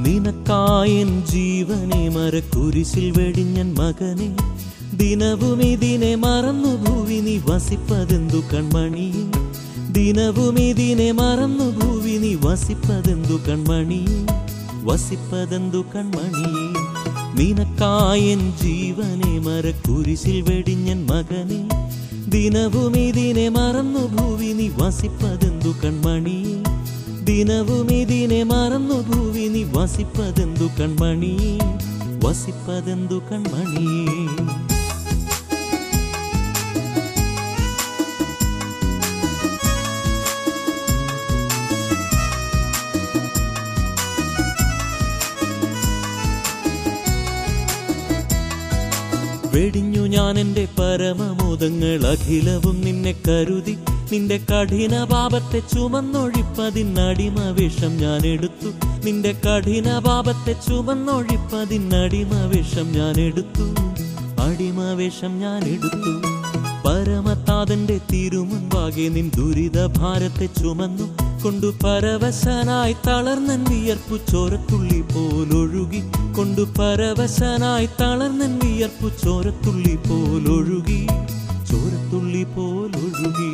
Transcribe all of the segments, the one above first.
നിനക്കായൻ ജീവനെ മരക്കുരിശിൽ വെടിഞ്ഞൻ മകനെ ദിനവും ഇതിനെ മറന്നു ഭൂവി നീ വസിപ്പതെന്തു കൺമണി ദിനവും ഇതിനെ മറന്നു ഭൂവി നീ വസിപ്പതെന്തു കൺമണി വസിപ്പതെന്തു കൺമണി നിനക്കായൻ ജീവനെ മരക്കുരിശിൽ വെടിഞ്ഞൻ മകനെ ദിനവും ഇതിനെ മറന്നു ഭൂവി നീ വസിപ്പതെന്തു കൺമണി ദിനവും ഇതിനെ മറന്നു ഭൂവി നീ വസിപ്പതെന്തു കൺമണി വസിപ്പതെന്തു കൺമണി വെടിഞ്ഞു ഞാൻ എന്റെ പരമമോദങ്ങൾ അഖിലവും നിന്നെ കരുതി നിന്റെ കഠിന പാപത്തെ ചുമന്നൊഴിപ്പതിനടിമ വിഷം ഞാൻ എടുത്തു നിന്റെ കഠിന പാപത്തെ ചുമന്നൊഴിപ്പതിനടിമ വിഷം ഞാൻ എടുത്തു അടിമ വിഷം ഞാൻ എടുത്തു പരമത്താതന്റെ തിരുമുൻപാകെ നിൻ ദുരിത ഭാരത്തെ ചുമന്നു കൊണ്ടു പരവശനായി തളർന്നൻ വിയർപ്പു ചോരത്തുള്ളി പോലൊഴുകി കൊണ്ടു പരവശനായി തളർന്നൻ വിയർപ്പു ചോരത്തുള്ളി പോലൊഴുകി ചോരത്തുള്ളി പോലൊഴുകി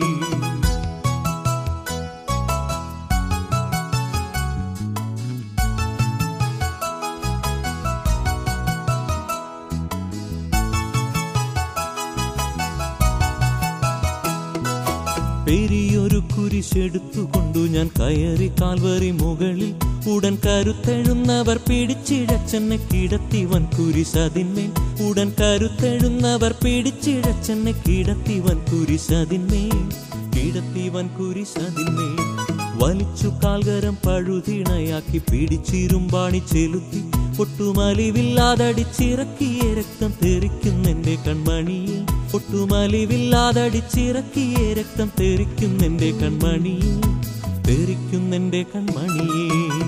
പെരിയൊരു കുരിശെടുത്തുകൊണ്ടു ഞാൻ കയറി കാൽവറി മുകളിൽ ഉടൻ കരുത്തെഴുന്നവർ പിടിച്ചിഴച്ചെന്നെ കിടത്തിവൻ കുരിശതിന്മേൽ ഉടൻ കരുത്തെഴുന്നവർ പിടിച്ചിഴച്ചെന്നെ കിടത്തിവൻ കുരിശതിന്മേൽ കിടത്തിവൻ കുരിശതിന്മേൽ വലിച്ചു കാൽകരം പഴുതിണയാക്കി പിടിച്ചിരുമ്പാണി ചെലുത്തി ഒട്ടുമലിവില്ലാതടിച്ചിറക്കിയ രക്തം തെറിക്കുന്നെന്റെ കൺമണിയെ ഒട്ടുമലിവില്ലാതടിച്ചിറക്കിയ രക്തം തെറിക്കുന്നെന്റെ കൺമണിയെ തെറിക്കുന്നെന്റെ കൺമണിയെ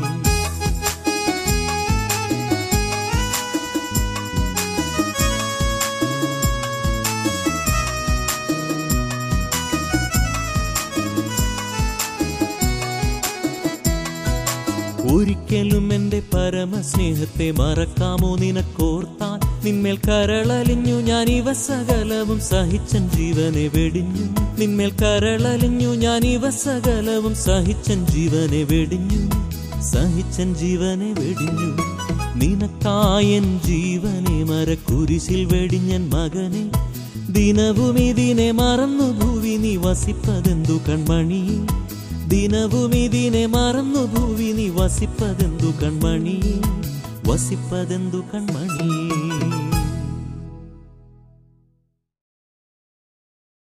ഒരിക്കലും എന്റെ പരമസ്നേഹത്തെ മറക്കാമോ നിനക്കോർത്താൽ നിന്മേൽ കരളലിഞ്ഞു ഞാൻ ഇവ സകലവും സഹിച്ചൻ ജീവനെ വെടിഞ്ഞു നിന്മേൽ കരളലിഞ്ഞു ഞാൻ ഇവ സകലവും സഹിച്ചൻ ജീവനെ വെടിഞ്ഞു സഹിച്ചൻ ജീവനെ വെടിഞ്ഞു നിനക്കായൻ ജീവനെ മരക്കുരിശിൽ വെടിഞ്ഞൻ മകനെ ദിനവും ഇതിനെ മറന്നു ഭൂവി നീ വസിപ്പതെന്തു കൺമണി ദിനവും ഇതിനെ മറന്നു ഭൂവി നീ വസിപ്പതെന്തു കൺമണി വസിപ്പതെന്തു കൺമണി